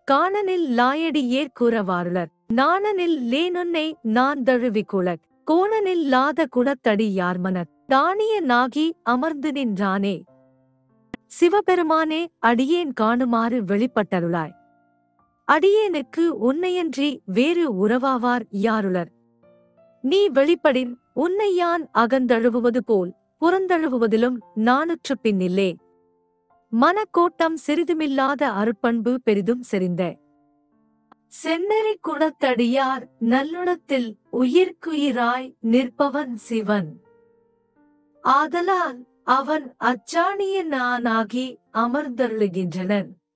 காணனில் லாயடியேற் கூறவாருளர் நாணனில் லேனொன்னை நான் தழுவிக்குளக் கோணனில் லாத குணத்தடி யார்மனர் தானிய நாகி அமர்ந்து நின்றானே சிவபெருமானே அடியேன் காணுமாறு வெளிப்பட்டருளாய் அடியேனுக்கு உன்னையன்றி வேறு உறவாவார் யாருளர் நீ வெளிப்படின் உன்னை யான் அகந்தழுவுவது போல் புறந்தழுவுவதிலும் நானுற்று பின்னில்லே மனக்கோட்டம் சிறிதுமில்லாத அருட்பண்பு பெரிதும் செறிந்த செந்நெறி குணத்தடியார் நல்லுணத்தில் உயிர்க்குயிராய் நிற்பவன் சிவன் ஆதலால் அவன் அச்சாணிய நானாகி அமர்ந்தருளுகின்றனன்